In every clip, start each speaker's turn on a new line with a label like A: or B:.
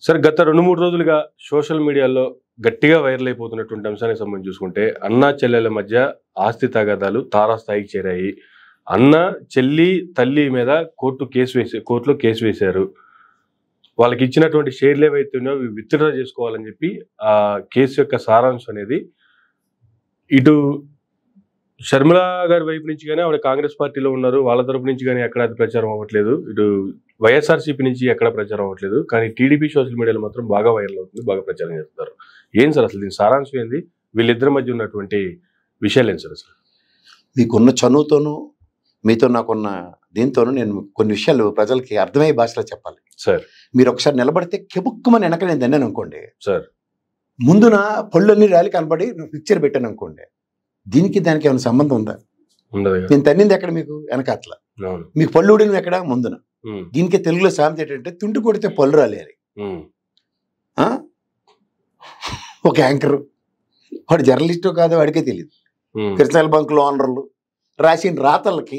A: Sir గత రెండు మూడు రోజులుగా సోషల్ మీడియాలో గట్టిగా వైరల్ అయిపోతున్నటువంటి అంశానికి సంబంధించి చూసుకుంటే అన్న చెల్లెల మధ్య ఆస్తి తగాదాలు తారాస్థాయికి చేరాయి అన్న చెల్లి తల్లి మీద కోర్టు కేసు వేసి కోర్టులో కేసు వేశారు వాళ్ళకి ఇచ్చినటువంటి షేర్లు ఏవైతే ఉన్నాయో అవి విత్డ్రా చేసుకోవాలని చెప్పి ఆ కేసు యొక్క సారాంశం అనేది ఇటు షర్మిల గారి వైపు నుంచి కానీ ఆవిడ కాంగ్రెస్ పార్టీలో ఉన్నారు వాళ్ళ తరపు నుంచి కానీ ఎక్కడ అది ప్రచారం అవ్వట్లేదు ఇటు వైఎస్ఆర్సీపీ నుంచి ఎక్కడ ప్రచారం అవ్వట్లేదు కానీ టీడీపీ సోషల్ మీడియాలో మాత్రం బాగా వైరల్ అవుతుంది బాగా ప్రచారం చేస్తున్నారు ఏం సార్ అసలు దీని సారాంశం ఏంది వీళ్ళిద్దరి మధ్య ఉన్నటువంటి విషయాలు ఏం సార్ అసలు
B: మీకున్న చనువుతోనూ మీతో నాకున్న దీంతోనూ నేను కొన్ని విషయాలు ప్రజలకి అర్థమయ్యే భాషలో చెప్పాలి
A: సార్
B: మీరు ఒకసారి నిలబడితే కెబుక్కుమని వెనక నేను దన్నాను అనుకోండి
A: సార్
B: ముందున పళ్ళన్నీ ర్యాలీ కనబడి పిక్చర్ పెట్టాను అనుకోండి దీనికి దానికి ఏమైనా సంబంధం ఉందా
A: ఉండదు
B: నేను తన్నింది ఎక్కడ మీకు వెనక అట్లా
A: అవును
B: మీకు పళ్ళు ఊడినవి ఎక్కడ ముందున
A: ఉమ్,
B: దీనికి తెలుగులో సామెత ఏంటంటే తుంటి కొడితే పళ్ళు రాలేరు
A: ఉమ్,
B: ఆ? ఒక యాంకర్ వాడు జర్నలిస్టో కాదో వాడికే తెలియదు
A: ఉమ్,
B: కృష్ణాల బంకులో ఓనర్లు రాసిన రాతలకి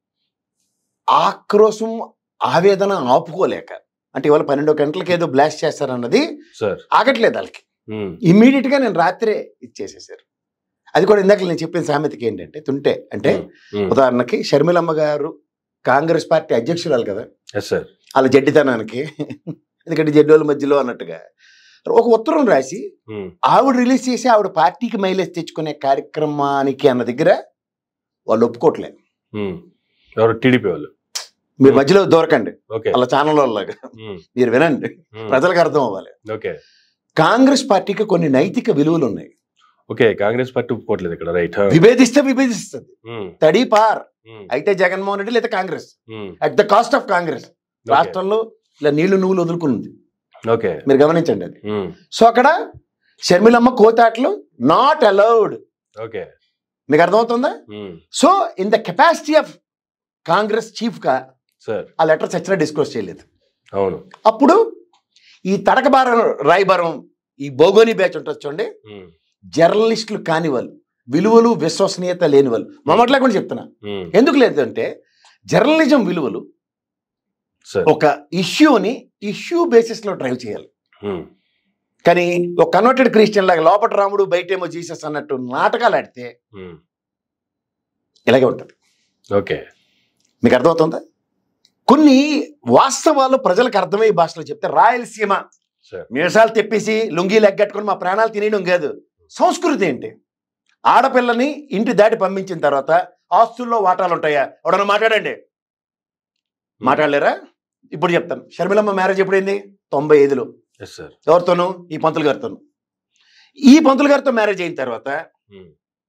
B: ఆక్రోశం ఆవేదన ఆపుకోలేక అంటే ఇవాళ పన్నెండు గంటలకి ఏదో బ్లాస్ట్ చేస్తారన్నది
A: సార్
B: ఆగట్లేదు వాళ్ళకి
A: ఉమ్,
B: ఇమ్మీడియట్ గా నేను రాత్రే ఇచ్చేసేసారు అది కూడా ఇందాక నేను చెప్పిన సామెతకి ఏంటంటే తుంటే అంటే
A: ఉమ్,
B: ఉదాహరణకి షర్మిలమ్మ గారు కాంగ్రెస్ పార్టీ అధ్యక్షురాలు కదా
A: ఎస్ సార్
B: వాళ్ళ జడ్డితనానికి ఎందుకంటే జడ్డోళ్ళ మధ్యలో అన్నట్టుగా ఒక ఉత్తరం రాసి
A: ఉమ్,
B: ఆవిడ రిలీజ్ చేసి ఆవిడ పార్టీకి మైలేజ్ తెచ్చుకునే కార్యక్రమానికి అన్న దగ్గర వాళ్ళు ఒప్పుకోవట్లేదు
A: ఉమ్. ఎవరు టీడీపీ వాళ్ళు
B: మీరు మధ్యలో దూరకండి
A: ఓకే
B: వాళ్ళ ఛానల్ వాళ్ళగా
A: ఉమ్,
B: మీరు వినండి
A: ఉమ్,
B: ప్రజలకు అర్థం అవ్వాలి
A: ఓకే
B: కాంగ్రెస్ పార్టీకి కొన్ని నైతిక విలువలు ఉన్నాయి
A: ఓకే కాంగ్రెస్ పార్టీ ఒప్పుకోవట్లేదు ఇక్కడ రైట్
B: విభేదిస్తే విభేదిస్తుంది తడి పార్ అయితే జగన్మోహన్ రెడ్డి లేదా Congress at the cost of Congress రాష్ట్రంలో ఇలా నీళ్లు నువ్వులు వదులుకుంది
A: ఓకే
B: మీరు గమనించండి అది
A: ఉమ్,
B: సో అక్కడ షర్మిలమ్మ కోతాట్లు నాట్ అలౌడ్
A: ఓకే
B: మీకు అర్థమవుతుందా
A: um,
B: so in the capacity of Congress chief గా
A: సార్
B: ఆ లెటర్ చచ్చినా డిస్క్లోజ్ చేయలేదు
A: అవును
B: అప్పుడు ఈ తడకబారం రాయబారం ఈ బోగోని బ్యాచ్ ఉంటుంది చూడండి
A: ఉమ్,
B: జర్నలిస్టులు కాని వాళ్ళు విలువలు విశ్వసనీయత లేని వాళ్ళు మొదట్లో కూడా చెప్తున్నా
A: ఉమ్,
B: ఎందుకు లేదంటే జర్నలిజం విలువలు
A: సార్
B: ఒక ఇష్యూని ఇష్యూ బేసిస్ లో డ్రైవ్ చేయాలి
A: ఉమ్,
B: కానీ ఒక కన్వర్టెడ్ క్రిస్టియన్ లాగా లోపల రాముడు బయటేమో జీసస్ అన్నట్టు నాటకాలు ఆడితే
A: ఉమ్,
B: ఇలాగే ఉంటుంది
A: ఓకే
B: మీకు అర్థమవుతుందా కొన్ని వాస్తవాలు ప్రజలకు అర్థమయ్యే భాషలో చెప్తే రాయలసీమ
A: సార్
B: మీసాలు తెప్పేసి లుంగీలు ఎగ్గట్టుకొని మా ప్రాణాలు తినేయడం కాదు సంస్కృతి ఏంటి ఆడపిల్లని ఇంటి దాటి పంపించిన తర్వాత ఆస్తుల్లో వాటాలు ఉంటాయా ఎవడన్నా మాట్లాడండి మాట్లాడలేరా ఇప్పుడు చెప్తాను షర్మిలమ్మ మ్యారేజ్ ఎప్పుడైంది తొంభై ఐదులో
A: ఎస్ సార్
B: ఎవరితోనూ ఈ పంతులు గారితోనూ ఈ పంతులు గారితో మ్యారేజ్ అయిన తర్వాత
A: ఉమ్,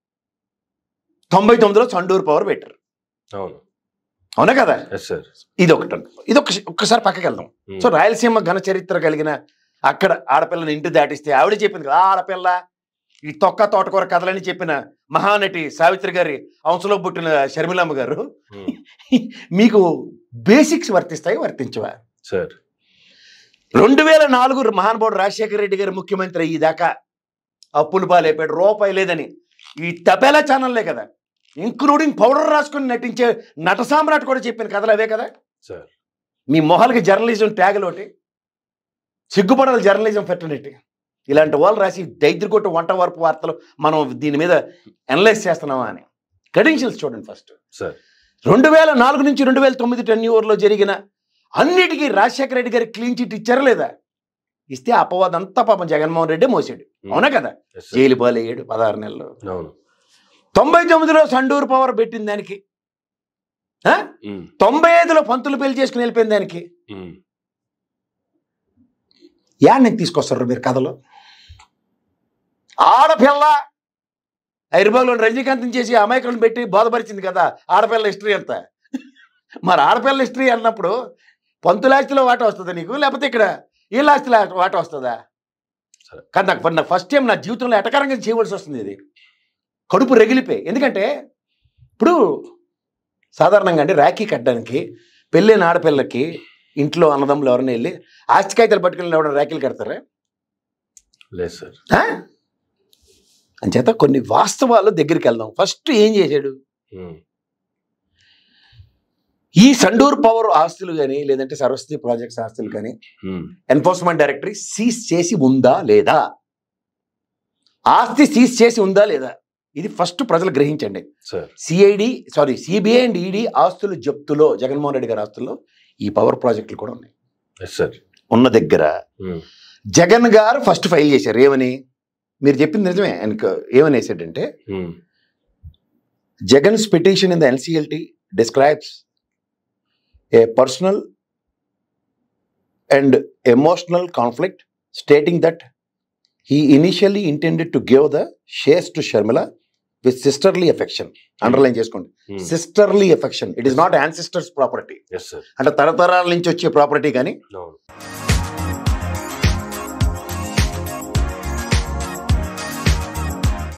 B: తొంభై తొమ్మిదిలో చండూరు పవర్ పెట్టారు
A: అవును
B: అవునా కదా
A: ఎస్ సార్
B: ఇది ఒకటి ఇది ఒక ఒక్కసారి పక్కకి వెళ్దాం
A: ఉమ్,
B: సో రాయలసీమ ఘన చరిత్ర కలిగిన అక్కడ ఆడపిల్లని ఇంటి దాటిస్తే ఆవిడ చెప్పింది కదా "ఆ ఆడపిల్ల ఈ తొక్క తోటకూర కథలని చెప్పిన మహానటి సావిత్రి గారి అంశలో పుట్టిన షర్మిలమ్మ గారు
A: ఉమ్,
B: మీకు బేసిక్స్ వర్తిస్తాయి వర్తించవా
A: సార్
B: రెండు వేల నాలుగు మహానుభావుడు రాజశేఖర రెడ్డి గారు ముఖ్యమంత్రి అయ్యేదాకా అప్పులు పాలైపోయాడు రూపాయి లేదని ఈ తపేలా ఛానల్లే కదా ఇంక్లూడింగ్ పౌడర్ రాసుకుని నటించే నట సామ్రాట్ కూడా చెప్పిన కథలు అవే కదా
A: సార్
B: మీ మొహాలకి జర్నలిజం ట్యాగులు ఒకటి సిగ్గుపడాలి జర్నలిజం ఫెటర్నిటీ ఇలాంటి వాళ్ళు రాసి దైద్రకొట్టు వంట వరపు వార్తలు మనం దీని మీద అనలైజ్ చేస్తున్నామా అని క్రెడెన్షియల్స్ చూడండి ఫస్ట్
A: సార్
B: రెండు వేల నాలుగు నుంచి రెండు వేల తొమ్మిది టెన్ లో జరిగిన అన్నిటికీ రాజశేఖర రెడ్డి గారి క్లీన్ చిట్ ఇచ్చారా లేదా ఇస్తే అపవాదం అంతా పాపం జగన్మోహన్ రెడ్డి మోసాడు అవునా కదా
A: ఎస్ సార్
B: జైలు పాలయ్యాడు పదహారు నెలలు
A: అవును
B: తొంభై తొమ్మిదిలో సండూరు పవర్ పెట్టిన దానికి ఆ?
A: ఉమ్,
B: తొంభై ఐదులో పంతులు పెళ్లి చేసుకుని వెళ్ళిపోయిన దానికి
A: ఉమ్,
B: యాడ్ని తీసుకొస్తారు మీరు కథలో ఆడపిల్ల హైదరాబాద్లో రజనీకాంత్ చేసి అమాయకులను పెట్టి బోధపరిచింది కదా ఆడపిల్ల హిస్టరీ అంతా మరి ఆడపిల్ల హిస్టరీ అన్నప్పుడు పంతుల ఆస్తిలో వాట వస్తుందా నీకు లేకపోతే ఇక్కడ వీళ్ళ ఆస్తిలో వాట వస్తుందా
A: సరే.
B: కానీ నాకు నాకు ఫస్ట్ టైం నా జీవితంలో ఎటకరంగా చేయవలసి వస్తుంది ఇది కడుపు రగిలిపోయి ఎందుకంటే ఇప్పుడు సాధారణంగా అంటే రాఖీ కట్టడానికి పెళ్ళైన ఆడపిల్లకి ఇంట్లో అన్నదమ్ములు ఎవరైనా వెళ్ళి ఆస్తి కాగితాలు పట్టుకుని ఎవరైనా రాఖీలు కడతారా
A: లేదు సార్
B: ఆ? అంచేత కొన్ని వాస్తవాలు దగ్గరికి వెళ్దాం ఫస్ట్ ఏం చేశాడు
A: ఉమ్,
B: ఈ సండూర్ పవర్ ఆస్తులు కానీ లేదంటే సరస్వతి ప్రాజెక్ట్స్ ఆస్తులు కానీ
A: ఉమ్,
B: ఎన్ఫోర్స్మెంట్ డైరెక్టరీ సీజ్ చేసి ఉందా లేదా ఆస్తి సీజ్ చేసి ఉందా లేదా ఇది ఫస్ట్ ప్రజలు గ్రహించండి
A: sir
B: CID sorry CBI and ED ఆస్తుల జప్తులో జగన్మోహన్ రెడ్డి గారి ఆస్తుల్లో ఈ పవర్ ప్రాజెక్టులు కూడా ఉన్నాయి
A: ఎస్ సార్
B: ఉన్న దగ్గర
A: ఉమ్,
B: జగన్ గారు ఫస్ట్ ఫైల్ చేశారు ఏమని మీరు చెప్పింది నిజమే ఆయనకు ఏమని వేసాడంటే
A: um,
B: Jagan's petition in the NCLT describes a personal and emotional conflict stating that he initially intended to give the shares to Sharmila with sisterly affection. Underline చేసుకోండి
A: um,
B: sisterly affection it is not ancestors property
A: yes sir
B: అంటే తరతరాల నుంచి వచ్చే property కానీ
A: అవును